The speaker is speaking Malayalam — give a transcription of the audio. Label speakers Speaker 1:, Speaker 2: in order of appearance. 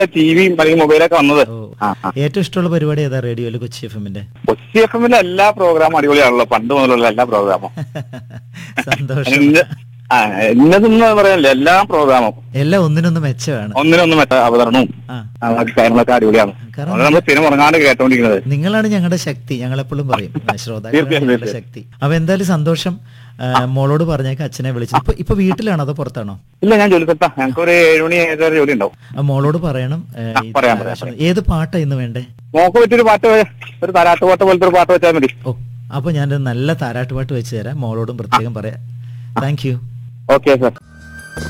Speaker 1: ടി വിയും അല്ലെങ്കിൽ മൊബൈലൊക്കെ വന്നത്
Speaker 2: ഓ
Speaker 1: ആ ആ.
Speaker 2: ഏറ്റവും ഇഷ്ടമുള്ള പരിപാടി ഏതാ റേഡിയോയില് കൊച്ചി എഫ് എമ്മിന്റെ
Speaker 1: കൊച്ചി എഫ് എമ്മിലെ എല്ലാ പ്രോഗ്രാമും അടിപൊളിയാണല്ലോ പണ്ട് മുതലുള്ള എല്ലാ പ്രോഗ്രാമും
Speaker 2: സന്തോഷം
Speaker 1: ഇന്ന- ആ ഇന്നതെന്ന് പറയാനില്ല എല്ലാ പ്രോഗ്രാമും
Speaker 2: എല്ലാം ഒന്നിനൊന്ന് മെച്ചമാണ്
Speaker 1: ഒന്നിനൊന്നും മറ്റേ അവതരണവും
Speaker 2: ആ
Speaker 1: ആ, ബാക്കി കാര്യങ്ങളൊക്കെ അടിപൊളിയാണ്
Speaker 2: കാരണം
Speaker 1: അതുകൊണ്ട് നമ്മൾ സ്ഥിരം ഉറങ്ങാണ്ട് കേട്ടോണ്ടിരിക്കുന്നത്
Speaker 2: നിങ്ങളാണ് ഞങ്ങളുടെ ശക്തി ഞങ്ങൾ എപ്പോഴും പറയും ശ്രോതാക്കളാണ്
Speaker 1: തീർച്ചയായും,
Speaker 2: ഞങ്ങളുടെ
Speaker 1: തീർച്ചയായും.
Speaker 2: ശക്തി അപ്പൊ എന്തായാലും സന്തോഷം ആ, മോളോട് പറഞ്ഞേക്ക് അച്ഛനെ വിളിച്ചു ഇപ്പൊ ഇപ്പൊ വീട്ടിലാണോ അതോ പുറത്താണോ
Speaker 1: ഇല്ല ഞാൻ ജോലി സ്ഥലത്താ ഞങ്ങൾക്ക് ഒരു ഏഴുമണി ഏഴര ജോലി ഉണ്ടാവും
Speaker 2: ആ, മോളോട് പറയണം ഏ,
Speaker 1: ആ,
Speaker 2: ഈ
Speaker 1: പറയാം, പറയാം,
Speaker 2: ആകാശവാണി- ഏത് പാട്ടാ ഇന്ന് വേണ്ടേ
Speaker 1: മോക്ക് പറ്റിയൊരു പാട്ട് ഒരു തരാട്ട് പാട്ട് പോലത്തെ ഒരു പാട്ട് വെച്ചാൽ മതി
Speaker 2: ഓ അപ്പൊ ഞാനൊരു നല്ല താരാട്ടുപാട്ട് വെച്ച് തരാം മോളോടും പ്രത്യേകം പറയാം താങ്ക് യു
Speaker 1: ഓക്കെ സാർ